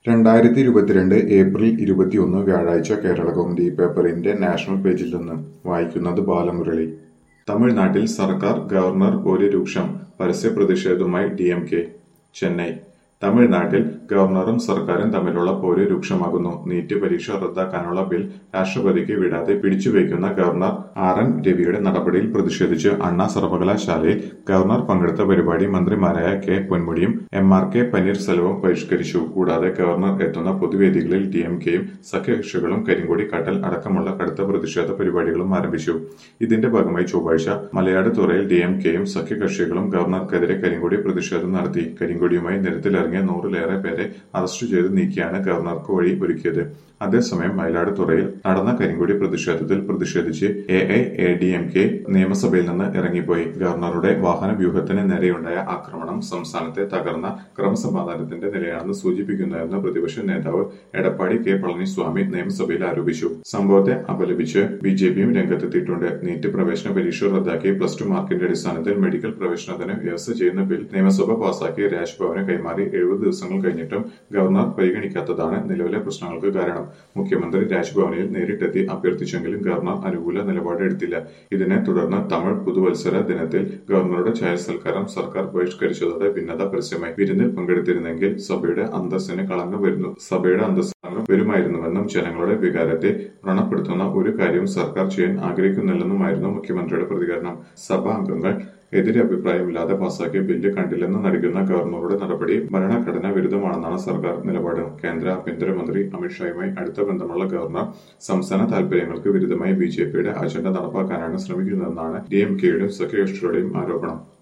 രണ്ടായിരത്തി ഇരുപത്തിരണ്ട് ഏപ്രിൽ ഇരുപത്തിയൊന്ന് വ്യാഴാഴ്ച കേരളകൗമുദി പേപ്പറിന്റെ നാഷണൽ പേജിൽ നിന്ന് വായിക്കുന്നത് ബാലമുരളി തമിഴ്നാട്ടിൽ സർക്കാർ ഗവർണർ പോലെ രൂക്ഷം പരസ്യ പ്രതിഷേധവുമായി ഡി എം കെ ചെന്നൈ തമിഴ്നാട്ടിൽ ഗവർണറും സർക്കാരും തമ്മിലുള്ള പോര് രൂക്ഷമാകുന്നു നീറ്റ് പരീക്ഷ റദ്ദാക്കാനുള്ള ബിൽ രാഷ്ട്രപതിക്ക് വിടാതെ പിടിച്ചുവയ്ക്കുന്ന ഗവർണർ ആർ എൻ രവിയുടെ നടപടിയിൽ പ്രതിഷേധിച്ച് അണ്ണാ സർവകലാശാലയിൽ ഗവർണർ പങ്കെടുത്ത പരിപാടി മന്ത്രിമാരായ കെ പൊന്മുടിയും എം ആർ കെ പനീർസെൽവവും ബഹിഷ്കരിച്ചു കൂടാതെ ഗവർണർ എത്തുന്ന പൊതുവേദികളിൽ ഡി എം കെയും സഖ്യകക്ഷികളും കരിങ്കൊടി കാട്ടൽ അടക്കമുള്ള കടുത്ത പ്രതിഷേധ പരിപാടികളും ആരംഭിച്ചു ഇതിന്റെ ഭാഗമായി ചൊവ്വാഴ്ച മലയാട് തുറയിൽ ഡി എം കെയും സഖ്യകക്ഷികളും ഗവർണർക്കെതിരെ കരിങ്കൊടി പ്രതിഷേധം നടത്തി കരിങ്കൊടിയുമായി നിരത്തിലിറങ്ങിയ നൂറിലേറെ പേരെ അറസ്റ്റ് ചെയ്ത് നീക്കിയാണ് ഗവർണർക്ക് വഴി ഒരുക്കിയത് അതേസമയം മയിലാടുതുറയിൽ നടന്ന കരിങ്കൊടി പ്രതിഷേധത്തിൽ പ്രതിഷേധിച്ച് A I A D M K നിയമസഭയിൽ നിന്ന് ഇറങ്ങിപ്പോയി ഗവർണറുടെ വാഹന വ്യൂഹത്തിന് നേരെയുണ്ടായ ആക്രമണം സംസ്ഥാനത്തെ തകർന്ന ക്രമസമാധാനത്തിന്റെ നിലയാണെന്ന് സൂചിപ്പിക്കുന്നതെന്ന് പ്രതിപക്ഷ നേതാവ് എടപ്പാടി കെ പളനിസ്വാമി നിയമസഭയിൽ ആരോപിച്ചു സംഭവത്തെ അപലപിച്ച് ബി ജെ പിയും രംഗത്തെത്തിയിട്ടുണ്ട് നീറ്റ് പ്രവേശന പരീക്ഷ റദ്ദാക്കി പ്ലസ് ടു മാർക്കിന്റെ അടിസ്ഥാനത്തിൽ മെഡിക്കൽ പ്രവേശനത്തിന് വ്യവസ്ഥ ചെയ്യുന്ന ബിൽ നിയമസഭ പാസാക്കി രാജ്ഭവന് കൈമാറി എഴുപത് ദിവസങ്ങൾ കഴിഞ്ഞിട്ടും ഗവർണർ പരിഗണിക്കാത്തതാണ് നിലവിലെ പ്രശ്നങ്ങൾക്ക് കാരണം മുഖ്യമന്ത്രി രാജ്ഭവനിൽ നേരിട്ടെത്തി അഭ്യർത്ഥിച്ചെങ്കിലും ഗവർണർ അനുകൂല നിലപാട് എടുത്തില്ല ഇതിനെ തുടർന്ന് തമിഴ് പുതുവത്സര ദിനത്തിൽ ഗവർണറുടെ ഛായ സൽക്കാരം സർക്കാർ ബഹിഷ്കരിച്ചതോടെ ഭിന്നത പരസ്യമായി വിരുന്നിൽ പങ്കെടുത്തിരുന്നെങ്കിൽ സഭയുടെ അന്തസ്സിന് കളങ്കം വരുന്നു സഭയുടെ അന്തസ് കളങ്കം വരുമായിരുന്നുവെന്നും ജനങ്ങളുടെ വികാരത്തെ വ്രണപ്പെടുത്തുന്ന ഒരു കാര്യവും സർക്കാർ ചെയ്യാൻ ആഗ്രഹിക്കുന്നില്ലെന്നുമായിരുന്നു മുഖ്യമന്ത്രിയുടെ പ്രതികരണം സഭാ അംഗങ്ങൾ എതിരഭിപ്രായമില്ലാതെ പാസാക്കിയ ബില്ല് കണ്ടില്ലെന്ന് നടിക്കുന്ന ഗവർണറുടെ നടപടി ഭരണഘടനാ വിരുദ്ധമാണെന്നാണ് സർക്കാർ നിലപാട് കേന്ദ്ര ആഭ്യന്തരമന്ത്രി അമിത്ഷായുമായി അടുത്ത ബന്ധമുള്ള ഗവർണർ സംസ്ഥാന താൽപര്യങ്ങൾക്ക് വിരുദ്ധമായി ബി ജെ പിയുടെ അജണ്ട നടപ്പാക്കാനാണ് ശ്രമിക്കുന്നതെന്നാണ് ഡി എം കെയുടെയും സഖ്യകക്ഷികളുടെയും ആരോപണം